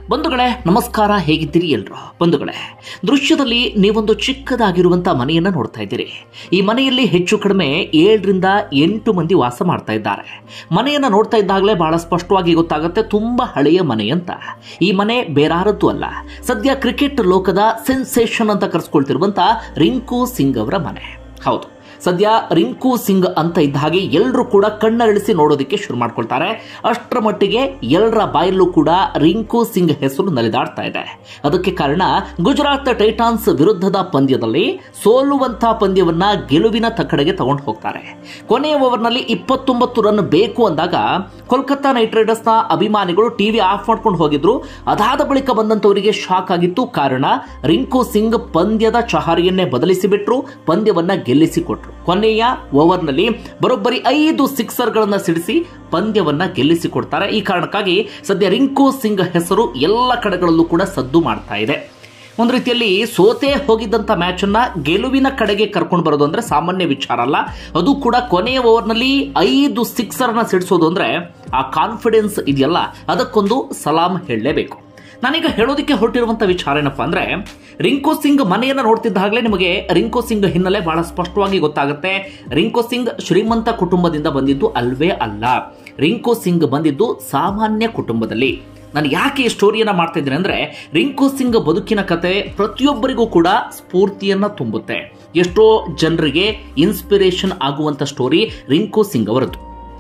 ಬಂಧುಗಳೇ ನಮಸ್ಕಾರ ಹೇಗಿದ್ದೀರಿ ಎಲ್ರು ಬಂಧುಗಳೇ ದೃಶ್ಯದಲ್ಲಿ ನೀವೊಂದು ಚಿಕ್ಕದಾಗಿರುವಂತಹ ಮನೆಯನ್ನ ನೋಡ್ತಾ ಇದ್ದೀರಿ ಈ ಮನೆಯಲ್ಲಿ ಹೆಚ್ಚು ಕಡಿಮೆ ಏಳರಿಂದ ಎಂಟು ಮಂದಿ ವಾಸ ಮಾಡ್ತಾ ಇದ್ದಾರೆ ಮನೆಯನ್ನ ನೋಡ್ತಾ ಇದ್ದಾಗಲೇ ಬಹಳ ಸ್ಪಷ್ಟವಾಗಿ ಗೊತ್ತಾಗುತ್ತೆ ತುಂಬಾ ಹಳೆಯ ಮನೆ ಅಂತ ಈ ಮನೆ ಬೇರಾರದ್ದು ಅಲ್ಲ ಸದ್ಯ ಕ್ರಿಕೆಟ್ ಲೋಕದ ಸೆನ್ಸೇಷನ್ ಅಂತ ಕರೆಸ್ಕೊಳ್ತಿರುವಂತ ರಿಂಕು ಸಿಂಗ್ ಅವರ ಮನೆ ಹೌದು ಸದ್ಯ ರಿಂಕು ಸಿಂಗ್ ಅಂತ ಇದ್ದ ಹಾಗೆ ಎಲ್ಲರೂ ಕೂಡ ಕಣ್ಣರಳಿಸಿ ನೋಡೋದಕ್ಕೆ ಶುರು ಮಾಡ್ಕೊಳ್ತಾರೆ ಅಷ್ಟರ ಮಟ್ಟಿಗೆ ಎಲ್ಲರ ಬಾಯಲ್ಲೂ ಕೂಡ ರಿಂಕು ಸಿಂಗ್ ಹೆಸರು ನಲಿದಾಡ್ತಾ ಇದೆ ಅದಕ್ಕೆ ಕಾರಣ ಗುಜರಾತ್ ಟೈಟಾನ್ಸ್ ವಿರುದ್ಧದ ಪಂದ್ಯದಲ್ಲಿ ಸೋಲುವಂತಹ ಪಂದ್ಯವನ್ನ ಗೆಲುವಿನ ತಕ್ಕಡೆಗೆ ತಗೊಂಡು ಹೋಗ್ತಾರೆ ಕೊನೆಯ ಓವರ್ನಲ್ಲಿ ಇಪ್ಪತ್ತೊಂಬತ್ತು ರನ್ ಬೇಕು ಅಂದಾಗ ಕೋಲ್ಕತ್ತಾ ನೈಟ್ ರೈಡರ್ಸ್ನ ಅಭಿಮಾನಿಗಳು ಟಿವಿ ಆಫ್ ಮಾಡ್ಕೊಂಡು ಹೋಗಿದ್ರು ಅದಾದ ಬಳಿಕ ಬಂದಂತವರಿಗೆ ಶಾಕ್ ಆಗಿತ್ತು ಕಾರಣ ರಿಂಕು ಸಿಂಗ್ ಪಂದ್ಯದ ಚಹಾರಿಯನ್ನೇ ಬದಲಿಸಿಬಿಟ್ರು ಪಂದ್ಯವನ್ನ ಗೆಲ್ಲಿಸಿಕೊಟ್ರು ಕೊನೆಯ ಓವರ್ನಲ್ಲಿ ಬರೋಬ್ಬರಿ ಐದು ಸಿಕ್ಸರ್ಗಳನ್ನ ಸಿಡಿಸಿ ಪಂದ್ಯವನ್ನ ಗೆಲ್ಲಿಸಿಕೊಡ್ತಾರೆ ಈ ಕಾರಣಕ್ಕಾಗಿ ಸದ್ಯ ರಿಂಕು ಸಿಂಗ್ ಹೆಸರು ಎಲ್ಲ ಕಡೆಗಳಲ್ಲೂ ಕೂಡ ಸದ್ದು ಮಾಡ್ತಾ ಇದೆ ಒಂದು ರೀತಿಯಲ್ಲಿ ಸೋತೆ ಹೋಗಿದ್ದಂಥ ಮ್ಯಾಚನ್ನ ಗೆಲುವಿನ ಕಡೆಗೆ ಕರ್ಕೊಂಡು ಬರೋದು ಅಂದ್ರೆ ಸಾಮಾನ್ಯ ವಿಚಾರ ಅಲ್ಲ ಅದು ಕೂಡ ಕೊನೆಯ ಓವರ್ನಲ್ಲಿ ಐದು ಸಿಕ್ಸರ್ನ ಸಿಡಿಸೋದು ಅಂದ್ರೆ ಆ ಕಾನ್ಫಿಡೆನ್ಸ್ ಇದೆಯಲ್ಲ ಅದಕ್ಕೊಂದು ಸಲಾಂ ಹೇಳಲೇಬೇಕು ನಾನೀಗ ಹೇಳೋದಕ್ಕೆ ಹೊರಟಿರುವಂತ ವಿಚಾರ ಏನಪ್ಪಾ ಅಂದ್ರೆ ರಿಂಕು ಸಿಂಗ್ ಮನೆಯನ್ನ ನೋಡ್ತಿದ್ದಾಗಲೇ ನಿಮಗೆ ರಿಂಕು ಸಿಂಗ್ ಹಿನ್ನೆಲೆ ಬಹಳ ಸ್ಪಷ್ಟವಾಗಿ ಗೊತ್ತಾಗುತ್ತೆ ರಿಂಕು ಸಿಂಗ್ ಶ್ರೀಮಂತ ಕುಟುಂಬದಿಂದ ಬಂದಿದ್ದು ಅಲ್ವೇ ಅಲ್ಲ ರಿಂಕು ಸಿಂಗ್ ಬಂದಿದ್ದು ಸಾಮಾನ್ಯ ಕುಟುಂಬದಲ್ಲಿ ನಾನು ಯಾಕೆ ಈ ಸ್ಟೋರಿಯನ್ನ ಮಾಡ್ತಾ ಇದ್ದೀನಿ ಅಂದ್ರೆ ರಿಂಕು ಸಿಂಗ್ ಬದುಕಿನ ಕತೆ ಪ್ರತಿಯೊಬ್ಬರಿಗೂ ಕೂಡ ಸ್ಫೂರ್ತಿಯನ್ನ ತುಂಬುತ್ತೆ ಎಷ್ಟೋ ಜನರಿಗೆ ಇನ್ಸ್ಪಿರೇಷನ್ ಆಗುವಂತ ಸ್ಟೋರಿ ರಿಂಕು ಸಿಂಗ್ ಅವರದ್ದು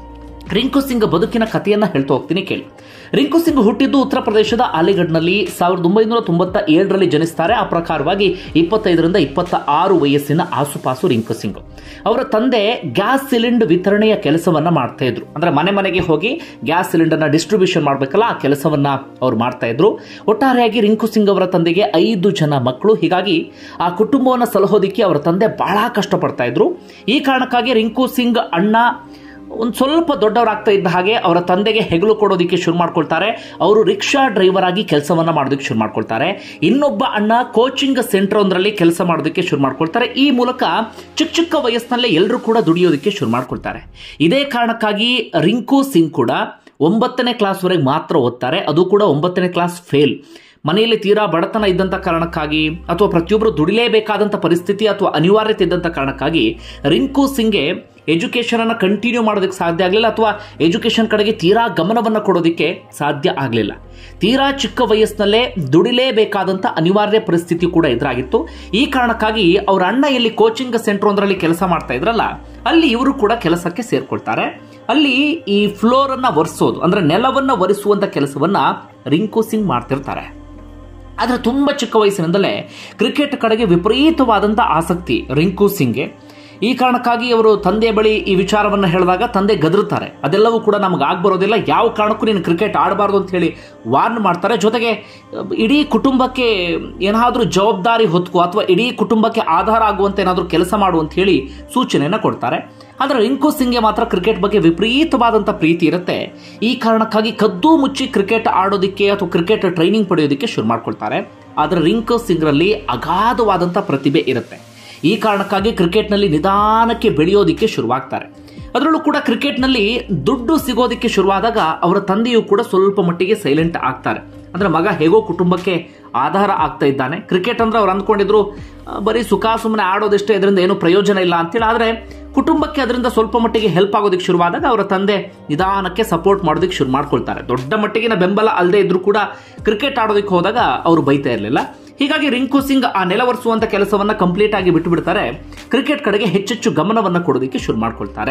ರಿಂಕು ಸಿಂಗ್ ಬದುಕಿನ ಕಥೆಯನ್ನ ಹೇಳ್ತಾ ಹೋಗ್ತೀನಿ ಕೇಳಿ ರಿಂಕು ಸಿಂಗ್ ಹುಟ್ಟಿದ್ದು ಉತ್ತರ ಪ್ರದೇಶದ ಅಲಿಗಢ್ನಲ್ಲಿ ಸಾವಿರದ ಒಂಬೈನೂರ ತೊಂಬತ್ತ ಏಳರಲ್ಲಿ ಜನಿಸ್ತಾರೆ ಆ ಪ್ರಕಾರವಾಗಿ ಇಪ್ಪತ್ತೈದರಿಂದ ಇಪ್ಪತ್ತ ಆರು ವಯಸ್ಸಿನ ಆಸುಪಾಸು ರಿಂಕು ಸಿಂಗ್ ಅವರ ತಂದೆ ಗ್ಯಾಸ್ ಸಿಲಿಂಡರ್ ವಿತರಣೆಯ ಕೆಲಸವನ್ನ ಮಾಡ್ತಾ ಇದ್ರು ಅಂದ್ರೆ ಮನೆ ಮನೆಗೆ ಹೋಗಿ ಗ್ಯಾಸ್ ಸಿಲಿಂಡರ್ನ ಡಿಸ್ಟ್ರಿಬ್ಯೂಷನ್ ಮಾಡಬೇಕಲ್ಲ ಆ ಕೆಲಸವನ್ನ ಅವ್ರು ಮಾಡ್ತಾ ಇದ್ರು ಒಟ್ಟಾರೆಯಾಗಿ ರಿಂಕು ಸಿಂಗ್ ಅವರ ತಂದೆಗೆ ಐದು ಜನ ಮಕ್ಕಳು ಹೀಗಾಗಿ ಆ ಕುಟುಂಬವನ್ನು ಸಲಹೋದಿಕ್ಕೆ ಅವರ ತಂದೆ ಬಹಳ ಕಷ್ಟಪಡ್ತಾ ಇದ್ರು ಈ ಕಾರಣಕ್ಕಾಗಿ ರಿಂಕು ಸಿಂಗ್ ಅಣ್ಣ ಒಂದು ಸ್ವಲ್ಪ ದೊಡ್ಡವರಾಗ್ತಾ ಇದ್ದ ಹಾಗೆ ಅವರ ತಂದೆಗೆ ಹೆಗಲು ಕೊಡೋದಕ್ಕೆ ಶುರು ಮಾಡ್ಕೊಳ್ತಾರೆ ಅವರು ರಿಕ್ಷಾ ಡ್ರೈವರ್ ಆಗಿ ಕೆಲಸವನ್ನ ಮಾಡೋದಕ್ಕೆ ಶುರು ಮಾಡ್ಕೊಳ್ತಾರೆ ಇನ್ನೊಬ್ಬ ಅಣ್ಣ ಕೋಚಿಂಗ್ ಸೆಂಟರ್ ಒಂದರಲ್ಲಿ ಕೆಲಸ ಮಾಡೋದಕ್ಕೆ ಶುರು ಮಾಡ್ಕೊಳ್ತಾರೆ ಈ ಮೂಲಕ ಚಿಕ್ಕ ಚಿಕ್ಕ ವಯಸ್ಸಿನಲ್ಲೇ ಎಲ್ಲರೂ ಕೂಡ ದುಡಿಯೋದಕ್ಕೆ ಶುರು ಮಾಡ್ಕೊಳ್ತಾರೆ ಇದೇ ಕಾರಣಕ್ಕಾಗಿ ರಿಂಕು ಸಿಂಗ್ ಕೂಡ ಒಂಬತ್ತನೇ ಕ್ಲಾಸ್ವರೆಗೆ ಮಾತ್ರ ಓದ್ತಾರೆ ಅದು ಕೂಡ ಒಂಬತ್ತನೇ ಕ್ಲಾಸ್ ಫೇಲ್ ಮನೆಯಲ್ಲಿ ತೀರಾ ಬಡತನ ಇದ್ದಂಥ ಕಾರಣಕ್ಕಾಗಿ ಅಥವಾ ಪ್ರತಿಯೊಬ್ಬರು ದುಡಿಲೇಬೇಕಾದಂಥ ಪರಿಸ್ಥಿತಿ ಅಥವಾ ಅನಿವಾರ್ಯತೆ ಇದ್ದಂಥ ಕಾರಣಕ್ಕಾಗಿ ರಿಂಕು ಸಿಂಗ್ಗೆ ಎಜುಕೇಷನ್ ಅನ್ನು ಕಂಟಿನ್ಯೂ ಮಾಡೋದಕ್ಕೆ ಸಾಧ್ಯ ಆಗಲಿಲ್ಲ ಅಥವಾ ಎಜುಕೇಷನ್ ಕಡೆಗೆ ತೀರಾ ಗಮನವನ್ನು ಕೊಡೋದಕ್ಕೆ ಸಾಧ್ಯ ಆಗಲಿಲ್ಲ ತೀರಾ ಚಿಕ್ಕ ವಯಸ್ಸಿನಲ್ಲೇ ದುಡಿಲೇಬೇಕಾದಂಥ ಅನಿವಾರ್ಯ ಪರಿಸ್ಥಿತಿ ಕೂಡ ಎದುರಾಗಿತ್ತು ಈ ಕಾರಣಕ್ಕಾಗಿ ಅವರ ಅಣ್ಣ ಎಲ್ಲಿ ಕೋಚಿಂಗ್ ಸೆಂಟರ್ ಒಂದರಲ್ಲಿ ಕೆಲಸ ಮಾಡ್ತಾ ಇದ್ರಲ್ಲ ಅಲ್ಲಿ ಇವರು ಕೂಡ ಕೆಲಸಕ್ಕೆ ಸೇರ್ಕೊಳ್ತಾರೆ ಅಲ್ಲಿ ಈ ಫ್ಲೋರ್ ಅನ್ನ ಒರೆಸೋದು ಅಂದ್ರೆ ನೆಲವನ್ನ ಒರೆಸುವಂತ ಕೆಲಸವನ್ನ ರಿಂಕು ಸಿಂಗ್ ಮಾಡ್ತಿರ್ತಾರೆ ಆದರೆ ತುಂಬ ಚಿಕ್ಕ ವಯಸ್ಸಿನಿಂದಲೇ ಕ್ರಿಕೆಟ್ ಕಡೆಗೆ ವಿಪರೀತವಾದಂಥ ಆಸಕ್ತಿ ರಿಂಕು ಸಿಂಗ್ಗೆ ಈ ಕಾರಣಕ್ಕಾಗಿ ಅವರು ತಂದೆಯ ಬಳಿ ಈ ವಿಚಾರವನ್ನು ಹೇಳಿದಾಗ ತಂದೆ ಗದರುತ್ತಾರೆ ಅದೆಲ್ಲವೂ ಕೂಡ ನಮಗೆ ಆಗ್ಬರೋದಿಲ್ಲ ಯಾವ ಕಾರಣಕ್ಕೂ ನೀನು ಕ್ರಿಕೆಟ್ ಆಡಬಾರ್ದು ಅಂತ ಹೇಳಿ ವಾರ್ನ್ ಮಾಡ್ತಾರೆ ಜೊತೆಗೆ ಇಡೀ ಕುಟುಂಬಕ್ಕೆ ಏನಾದರೂ ಜವಾಬ್ದಾರಿ ಹೊತ್ಕೋ ಅಥವಾ ಇಡೀ ಕುಟುಂಬಕ್ಕೆ ಆಧಾರ ಆಗುವಂತೆ ಏನಾದರೂ ಕೆಲಸ ಮಾಡು ಅಂತ ಹೇಳಿ ಸೂಚನೆಯನ್ನು ಕೊಡ್ತಾರೆ ಆದರೆ ರಿಂಕು ಸಿಂಗ್ಗೆ ಮಾತ್ರ ಕ್ರಿಕೆಟ್ ಬಗ್ಗೆ ವಿಪರೀತವಾದಂಥ ಪ್ರೀತಿ ಇರುತ್ತೆ ಈ ಕಾರಣಕ್ಕಾಗಿ ಕದ್ದು ಮುಚ್ಚಿ ಕ್ರಿಕೆಟ್ ಆಡೋದಕ್ಕೆ ಅಥವಾ ಕ್ರಿಕೆಟ್ ಟ್ರೈನಿಂಗ್ ಪಡೆಯೋದಕ್ಕೆ ಶುರು ಮಾಡ್ಕೊಳ್ತಾರೆ ಆದರೆ ರಿಂಕು ಸಿಂಗ್ರಲ್ಲಿ ಅಗಾಧವಾದಂಥ ಪ್ರತಿಭೆ ಇರುತ್ತೆ ಈ ಕಾರಣಕ್ಕಾಗಿ ಕ್ರಿಕೆಟ್ನಲ್ಲಿ ನಿಧಾನಕ್ಕೆ ಬೆಳೆಯೋದಿಕ್ಕೆ ಶುರುವಾಗ್ತಾರೆ ಅದರಲ್ಲೂ ಕೂಡ ಕ್ರಿಕೆಟ್ನಲ್ಲಿ ದುಡ್ಡು ಸಿಗೋದಕ್ಕೆ ಶುರುವಾದಾಗ ಅವರ ತಂದೆಯು ಕೂಡ ಸ್ವಲ್ಪ ಮಟ್ಟಿಗೆ ಸೈಲೆಂಟ್ ಆಗ್ತಾರೆ ಅಂದ್ರೆ ಮಗ ಹೇಗೋ ಕುಟುಂಬಕ್ಕೆ ಆಧಾರ ಆಗ್ತಾ ಇದ್ದಾನೆ ಕ್ರಿಕೆಟ್ ಅಂದ್ರೆ ಅವ್ರು ಅಂದ್ಕೊಂಡಿದ್ರು ಬರೀ ಸುಖ ಸುಮ್ಮನೆ ಆಡೋದಿಷ್ಟೇ ಇದರಿಂದ ಏನು ಪ್ರಯೋಜನ ಇಲ್ಲ ಅಂತೇಳಿ ಆದರೆ ಕುಟುಂಬಕ್ಕೆ ಅದರಿಂದ ಸ್ವಲ್ಪ ಮಟ್ಟಿಗೆ ಹೆಲ್ಪ್ ಆಗೋದಕ್ಕೆ ಶುರುವಾದಾಗ ಅವರ ತಂದೆ ನಿಧಾನಕ್ಕೆ ಸಪೋರ್ಟ್ ಮಾಡೋದಕ್ಕೆ ಶುರು ಮಾಡ್ಕೊಳ್ತಾರೆ ದೊಡ್ಡ ಮಟ್ಟಿಗಿನ ಬೆಂಬಲ ಅಲ್ಲದೆ ಇದ್ರೂ ಕೂಡ ಕ್ರಿಕೆಟ್ ಆಡೋದಕ್ಕೆ ಹೋದಾಗ ಅವರು ಬೈತಾ ಇರಲಿಲ್ಲ ಹೀಗಾಗಿ ರಿಂಕು ಸಿಂಗ್ ಆ ನೆಲ ಒರೆಸುವಂತ ಕೆಲಸವನ್ನ ಕಂಪ್ಲೀಟ್ ಆಗಿ ಬಿಟ್ಟು ಬಿಡ್ತಾರೆ ಕ್ರಿಕೆಟ್ ಕಡೆಗೆ ಹೆಚ್ಚೆಚ್ಚು ಗಮನವನ್ನ ಕೊಡೋದಕ್ಕೆ ಶುರು ಮಾಡ್ಕೊಳ್ತಾರೆ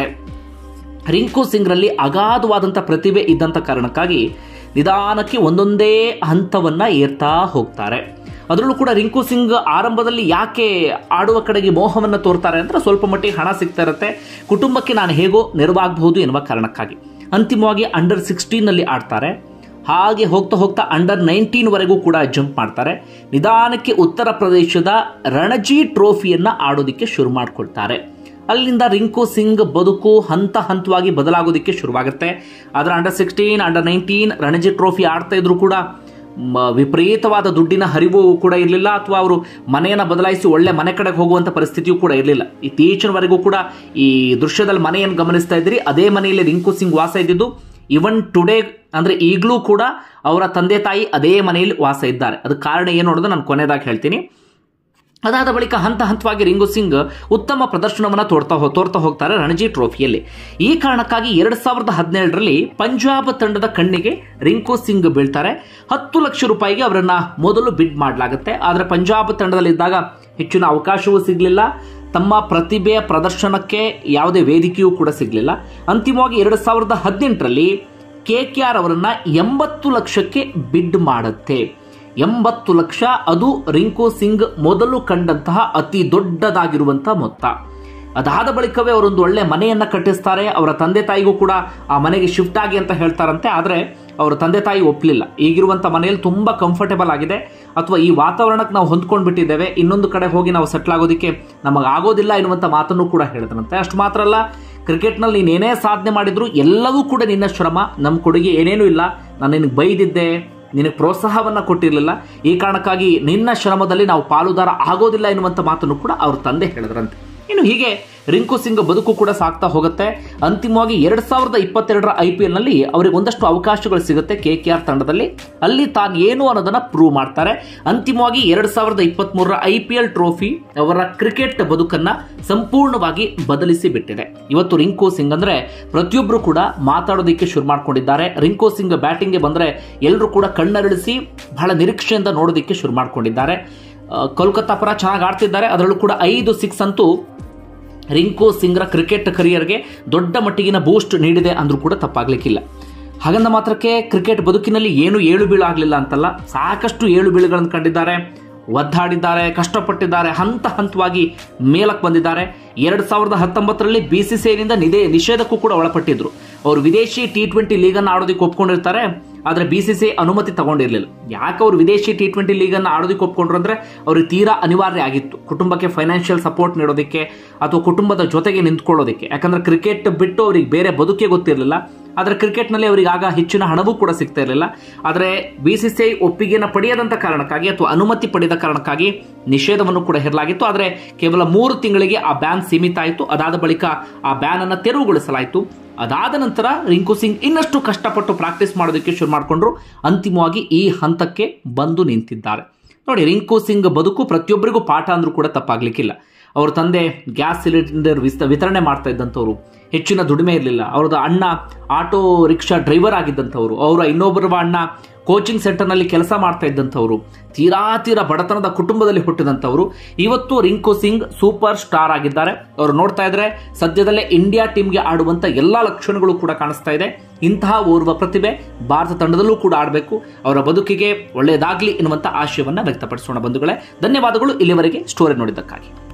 ರಿಂಕು ಸಿಂಗ್ರಲ್ಲಿ ಅಗಾಧವಾದಂಥ ಪ್ರತಿಭೆ ಇದ್ದಂಥ ಕಾರಣಕ್ಕಾಗಿ ನಿಧಾನಕ್ಕೆ ಒಂದೊಂದೇ ಹಂತವನ್ನ ಏರ್ತಾ ಹೋಗ್ತಾರೆ ಅದರಲ್ಲೂ ಕೂಡ ರಿಂಕು ಸಿಂಗ್ ಆರಂಭದಲ್ಲಿ ಯಾಕೆ ಆಡುವ ಕಡೆಗೆ ಮೋಹವನ್ನು ತೋರ್ತಾರೆ ಅಂದ್ರೆ ಸ್ವಲ್ಪ ಮಟ್ಟಿಗೆ ಹಣ ಸಿಗ್ತಾ ಇರುತ್ತೆ ಕುಟುಂಬಕ್ಕೆ ನಾನು ಹೇಗೋ ನೆರವಾಗಬಹುದು ಎನ್ನುವ ಕಾರಣಕ್ಕಾಗಿ ಅಂತಿಮವಾಗಿ ಅಂಡರ್ ಸಿಕ್ಸ್ಟೀನಲ್ಲಿ ಆಡ್ತಾರೆ ಹಾಗೆ ಹೋಗ್ತಾ ಹೋಗ್ತಾ ಅಂಡರ್ ನೈನ್ಟೀನ್ ವರೆಗೂ ಕೂಡ ಜಂಪ್ ಮಾಡ್ತಾರೆ ನಿಧಾನಕ್ಕೆ ಉತ್ತರ ಪ್ರದೇಶದ ರಣಜಿ ಟ್ರೋಫಿಯನ್ನ ಆಡೋದಕ್ಕೆ ಶುರು ಮಾಡ್ಕೊಳ್ತಾರೆ ಅಲ್ಲಿಂದ ರಿಂಕು ಸಿಂಗ್ ಬದುಕು ಹಂತ ಹಂತವಾಗಿ ಬದಲಾಗೋದಕ್ಕೆ ಶುರುವಾಗುತ್ತೆ ಅದರ under sixteen under nineteen Ranji trophy ಆಡ್ತಾ ಇದ್ರು ಕೂಡ ಮ- ವಿಪರೀತವಾದ ದುಡ್ಡಿನ ಹರಿವು ಕೂಡ ಇರಲಿಲ್ಲ ಅಥವಾ ಅವರು ಮನೆಯನ್ನು ಬದಲಾಯಿಸಿ ಒಳ್ಳೆ ಮನೆ ಕಡೆಗೆ ಹೋಗುವಂಥ ಪರಿಸ್ಥಿತಿಯೂ ಕೂಡ ಇರಲಿಲ್ಲ ಇತ್ತೀಚಿನವರೆಗೂ ಕೂಡ ಈ ದೃಶ್ಯದಲ್ಲಿ ಮನೆಯನ್ನು ಗಮನಿಸ್ತಾ ಇದ್ರಿ ಅದೇ ಮನೆಯಲ್ಲಿ ರಿಂಕು ಸಿಂಗ್ ವಾಸ ಇದ್ದಿದ್ದು ಇವನ್ ಟುಡೇ ಅಂದರೆ ಈಗಲೂ ಕೂಡ ಅವರ ತಂದೆ ತಾಯಿ ಅದೇ ಮನೆಯಲ್ಲಿ ವಾಸ ಇದ್ದಾರೆ ಅದಕ್ಕೆ ಕಾರಣ ಏನು ಅನ್ನೋದು ನಾನು ಕೊನೆಯದಾಗಿ ಹೇಳ್ತೀನಿ ಅದಾದ ಬಳಿಕ ಹಂತ ಹಂತವಾಗಿ ರಿಂಗು ಸಿಂಗ್ ಉತ್ತಮ ಪ್ರದರ್ಶನವನ್ನು ತೋರ್ತಾ ಹೋ ತೋರ್ತಾ ಹೋಗ್ತಾರೆ ರಣಜಿ ಟ್ರೋಫಿಯಲ್ಲಿ ಈ ಕಾರಣಕ್ಕಾಗಿ ಎರಡ್ ಸಾವಿರದ ಹದಿನೇಳರಲ್ಲಿ ಪಂಜಾಬ್ ತಂಡದ ಕಣ್ಣಿಗೆ ರಿಂಕು ಸಿಂಗ್ ಬೀಳ್ತಾರೆ ಹತ್ತು ಲಕ್ಷ ರೂಪಾಯಿಗೆ ಅವರನ್ನ ಮೊದಲು ಬಿಡ್ ಮಾಡಲಾಗುತ್ತೆ ಆದರೆ ಪಂಜಾಬ್ ತಂಡದಲ್ಲಿದ್ದಾಗ ಹೆಚ್ಚಿನ ಅವಕಾಶವೂ ಸಿಗಲಿಲ್ಲ ತಮ್ಮ ಪ್ರತಿಭೆಯ ಪ್ರದರ್ಶನಕ್ಕೆ ಯಾವುದೇ ವೇದಿಕೆಯೂ ಕೂಡ ಸಿಗಲಿಲ್ಲ ಅಂತಿಮವಾಗಿ ಎರಡು ಸಾವಿರದ ಹದಿನೆಂಟರಲ್ಲಿ ಕೆ ಕೆ ಆರ್ ಅವರನ್ನ ಎಂಬತ್ತು ಲಕ್ಷಕ್ಕೆ ಬಿಡ್ ಮಾಡುತ್ತೆ ಎಂಬತ್ತು ಲಕ್ಷ ಅದು ರಿಂಕು ಸಿಂಗ್ ಮೊದಲು ಕಂಡಂತಹ ಅತಿ ದೊಡ್ಡದಾಗಿರುವಂತಹ ಮೊತ್ತ ಅದಾದ ಬಳಿಕವೇ ಅವರೊಂದು ಒಳ್ಳೆ ಮನೆಯನ್ನ ಕಟ್ಟಿಸ್ತಾರೆ ಅವರ ತಂದೆ ತಾಯಿಗೂ ಕೂಡ ಆ ಮನೆಗೆ ಶಿಫ್ಟ್ ಆಗಿ ಅಂತ ಹೇಳ್ತಾರಂತೆ ಆದರೆ ಅವರ ತಂದೆ ತಾಯಿ ಒಪ್ಪಲಿಲ್ಲ ಈಗಿರುವಂಥ ಮನೆಯಲ್ಲಿ ತುಂಬ ಕಂಫರ್ಟೇಬಲ್ ಆಗಿದೆ ಅಥವಾ ಈ ವಾತಾವರಣಕ್ಕೆ ನಾವು ಹೊಂದ್ಕೊಂಡು ಬಿಟ್ಟಿದ್ದೇವೆ ಇನ್ನೊಂದು ಕಡೆ ಹೋಗಿ ನಾವು ಸೆಟ್ಲ್ ಆಗೋದಕ್ಕೆ ನಮಗೆ ಆಗೋದಿಲ್ಲ ಎನ್ನುವಂಥ ಮಾತನ್ನು ಕೂಡ ಹೇಳಿದ್ರಂತೆ ಅಷ್ಟು ಮಾತ್ರ ಅಲ್ಲ ಕ್ರಿಕೆಟ್ನಲ್ಲಿ ನೀನು ಏನೇ ಸಾಧನೆ ಮಾಡಿದ್ರು ಎಲ್ಲವೂ ಕೂಡ ನಿನ್ನ ಶ್ರಮ ನಮ್ಮ ಕೊಡುಗೆ ಏನೇನೂ ಇಲ್ಲ ನಾನು ನಿನಗೆ ಬೈದಿದ್ದೆ ನಿನಗೆ ಪ್ರೋತ್ಸಾಹವನ್ನು ಕೊಟ್ಟಿರಲಿಲ್ಲ ಈ ಕಾರಣಕ್ಕಾಗಿ ನಿನ್ನ ಶ್ರಮದಲ್ಲಿ ನಾವು ಪಾಲುದಾರ ಆಗೋದಿಲ್ಲ ಎನ್ನುವಂಥ ಮಾತನ್ನು ಕೂಡ ಅವ್ರ ತಂದೆ ಹೇಳಿದ್ರಂತೆ ಇನ್ನು ಹೀಗೆ ರಿಂಕು ಸಿಂಗ್ ಬದುಕು ಕೂಡ ಸಾಕ್ತಾ ಹೋಗುತ್ತೆ ಅಂತಿಮವಾಗಿ ಎರಡ್ ಸಾವಿರದ ಇಪ್ಪತ್ತೆರಡರ ಐ ಪಿ ಎಲ್ನಲ್ಲಿ ಅವರಿಗೆ ಒಂದಷ್ಟು ಅವಕಾಶಗಳು ಸಿಗುತ್ತೆ ಕೆ ಕೆ ಆರ್ ತಂಡದಲ್ಲಿ ಅಲ್ಲಿ ತಾನು ಏನು ಅನ್ನೋದನ್ನ ಪ್ರೂವ್ ಮಾಡ್ತಾರೆ ಅಂತಿಮವಾಗಿ ಎರಡ್ ಸಾವಿರದ ಇಪ್ಪತ್ತ್ ಮೂರರ ಐ ಪಿ ಎಲ್ ಟ್ರೋಫಿ ಅವರ ಕ್ರಿಕೆಟ್ ಬದುಕನ್ನ ಸಂಪೂರ್ಣವಾಗಿ ಬದಲಿಸಿ ಬಿಟ್ಟಿದೆ ಇವತ್ತು ರಿಂಕು ಸಿಂಗ್ ಅಂದ್ರೆ ಪ್ರತಿಯೊಬ್ಬರು ಕೂಡ ಮಾತಾಡೋದಕ್ಕೆ ಶುರು ಮಾಡ್ಕೊಂಡಿದ್ದಾರೆ ರಿಂಕು ಸಿಂಗ್ ಬ್ಯಾಟಿಂಗ್ಗೆ ಬಂದ್ರೆ ಎಲ್ಲರೂ ಕೂಡ ಕಣ್ಣರಳಿಸಿ ಬಹಳ ನಿರೀಕ್ಷೆಯಿಂದ ನೋಡೋದಕ್ಕೆ ಶುರು ಮಾಡ್ಕೊಂಡಿದ್ದಾರೆ ಆ, ಕೋಲ್ಕತ್ತಾ ಪರ ಚೆನ್ನಾಗಿ ಆಡ್ತಿದ್ದಾರೆ ಅದರಲ್ಲೂ ಕೂಡ ಐದು ಸಿಕ್ಸ್ ಅಂತೂ ರಿಂಕು ಸಿಂಗ್ರ ಕ್ರಿಕೆಟ್ ಕರಿಯರ್ಗೆ ದೊಡ್ಡ ಮಟ್ಟಿಗಿನ ಬೂಸ್ಟ್ ನೀಡಿದೆ ಅಂದ್ರೂ ಕೂಡ ತಪ್ಪಾಗ್ಲಿಕ್ಕಿಲ್ಲ ಹಾಗಂದ ಮಾತ್ರಕ್ಕೆ ಕ್ರಿಕೆಟ್ ಬದುಕಿನಲ್ಲಿ ಏನು ಏಳು ಬೀಳು ಆಗಲಿಲ್ಲ ಅಂತಲ್ಲ ಸಾಕಷ್ಟು ಏಳು ಬೀಳುಗಳನ್ನು ಕಂಡಿದ್ದಾರೆ ಒದ್ದಾಡಿದ್ದಾರೆ ಕಷ್ಟಪಟ್ಟಿದ್ದಾರೆ ಹಂತ ಹಂತವಾಗಿ ಮೇಲಕ್ಕೆ ಬಂದಿದ್ದಾರೆ ಎರಡು ಸಾವಿರದ ಹತ್ತೊಂಬತ್ತರಲ್ಲಿ ಬಿ ಸಿ ಸಿ ಐನಿಂದ ನಿದೇ ನಿಷೇಧಕ್ಕೂ ಕೂಡ ಒಳಪಟ್ಟಿದ್ರು ಅವರು ವಿದೇಶಿ ಟಿ ಟ್ವೆಂಟಿ ಲೀಗನ್ನು ಆಡೋದಕ್ಕೆ ಒಪ್ಕೊಂಡಿರ್ತಾರೆ ಆದರೆ ಬಿ ಸಿ ಸಿ ಅನುಮತಿ ತಗೊಂಡಿರಲಿಲ್ಲ ಯಾಕೆ ಅವರು ವಿದೇಶಿ ಟಿ ಟ್ವೆಂಟಿ ಲೀಗನ್ನು ಆಡೋದಕ್ಕೆ ಒಪ್ಕೊಂಡ್ರು ಅಂದರೆ ಅವ್ರಿಗೆ ತೀರಾ ಅನಿವಾರ್ಯ ಆಗಿತ್ತು ಕುಟುಂಬಕ್ಕೆ ಫೈನಾನ್ಷಿಯಲ್ ಸಪೋರ್ಟ್ ನೀಡೋದಕ್ಕೆ ಅಥವಾ ಕುಟುಂಬದ ಜೊತೆಗೆ ನಿಂತ್ಕೊಳ್ಳೋದಕ್ಕೆ ಯಾಕಂದ್ರೆ ಕ್ರಿಕೆಟ್ ಬಿಟ್ಟು ಅವ್ರಿಗೆ ಬೇರೆ ಬದುಕೇ ಗೊತ್ತಿರಲಿಲ್ಲ ಆದರೆ ಕ್ರಿಕೆಟ್ನಲ್ಲಿ ಅವರಿಗೆ ಆಗ ಹೆಚ್ಚಿನ ಹಣವೂ ಕೂಡ ಸಿಗ್ತಾ ಇರಲಿಲ್ಲ ಆದರೆ ಬಿ ಸಿ ಸಿ ಐ ಒಪ್ಪಿಗೆಯನ್ನು ಪಡೆಯದಂಥ ಕಾರಣಕ್ಕಾಗಿ ಅಥವಾ ಅನುಮತಿ ಪಡೆದ ಕಾರಣಕ್ಕಾಗಿ ನಿಷೇಧವನ್ನು ಕೂಡ ಹೇರಲಾಗಿತ್ತು ಆದರೆ ಕೇವಲ ಮೂರು ತಿಂಗಳಿಗೆ ಆ ಬ್ಯಾನ್ ಸೀಮಿತ ಆಯಿತು ಅದಾದ ಬಳಿಕ ಆ ಬ್ಯಾನ್ ಅನ್ನು ತೆರವುಗೊಳಿಸಲಾಯಿತು ಅದಾದ ನಂತರ ರಿಂಕು ಸಿಂಗ್ ಇನ್ನಷ್ಟು ಕಷ್ಟಪಟ್ಟು ಪ್ರಾಕ್ಟೀಸ್ ಮಾಡೋದಕ್ಕೆ ಶುರು ಮಾಡಿಕೊಂಡ್ರು ಅಂತಿಮವಾಗಿ ಈ ಹಂತಕ್ಕೆ ಬಂದು ನಿಂತಿದ್ದಾರೆ ನೋಡಿ ರಿಂಕು ಸಿಂಗ್ ಬದುಕು ಪ್ರತಿಯೊಬ್ಬರಿಗೂ ಪಾಠ ಅಂದ್ರೂ ಕೂಡ ತಪ್ಪಾಗ್ಲಿಕ್ಕಿಲ್ಲ ಅವ್ರ ತಂದೆ ಗ್ಯಾಸ್ ಸಿಲಿಂಡರ್ ವಿಸ್ತ ವಿತರಣೆ ಮಾಡ್ತಾ ಇದ್ದಂಥವ್ರು ಹೆಚ್ಚಿನ ದುಡಿಮೆ ಇರಲಿಲ್ಲ ಅವ್ರದ್ದು ಅಣ್ಣ ಆಟೋ ರಿಕ್ಷಾ ಡ್ರೈವರ್ ಆಗಿದ್ದಂಥವ್ರು ಅವರ ಇನ್ನೊಬ್ಬರ ಅಣ್ಣ ಕೋಚಿಂಗ್ ಸೆಂಟರ್ನಲ್ಲಿ ಕೆಲಸ ಮಾಡ್ತಾ ಇದ್ದಂಥವ್ರು ತೀರಾ ತೀರಾ ಬಡತನದ ಕುಟುಂಬದಲ್ಲಿ ಹುಟ್ಟಿದಂಥವ್ರು ಇವತ್ತು ರಿಂಕು ಸಿಂಗ್ ಸೂಪರ್ ಸ್ಟಾರ್ ಆಗಿದ್ದಾರೆ ಅವರು ನೋಡ್ತಾ ಇದ್ರೆ ಸದ್ಯದಲ್ಲೇ ಇಂಡಿಯಾ ಟೀಮ್ಗೆ ಆಡುವಂತ ಎಲ್ಲಾ ಲಕ್ಷಣಗಳು ಕೂಡ ಕಾಣಿಸ್ತಾ ಇದೆ ಇಂತಹ ಓರ್ವ ಪ್ರತಿಭೆ ಭಾರತ ತಂಡದಲ್ಲೂ ಕೂಡ ಆಡಬೇಕು ಅವರ ಬದುಕಿಗೆ ಒಳ್ಳೆಯದಾಗ್ಲಿ ಎನ್ನುವಂತ ಆಶಯವನ್ನ ವ್ಯಕ್ತಪಡಿಸೋಣ ಬಂಧುಗಳೇ ಧನ್ಯವಾದಗಳು ಇಲ್ಲಿವರೆಗೆ ಸ್ಟೋರಿ ನೋಡಿದ್ದಕ್ಕಾಗಿ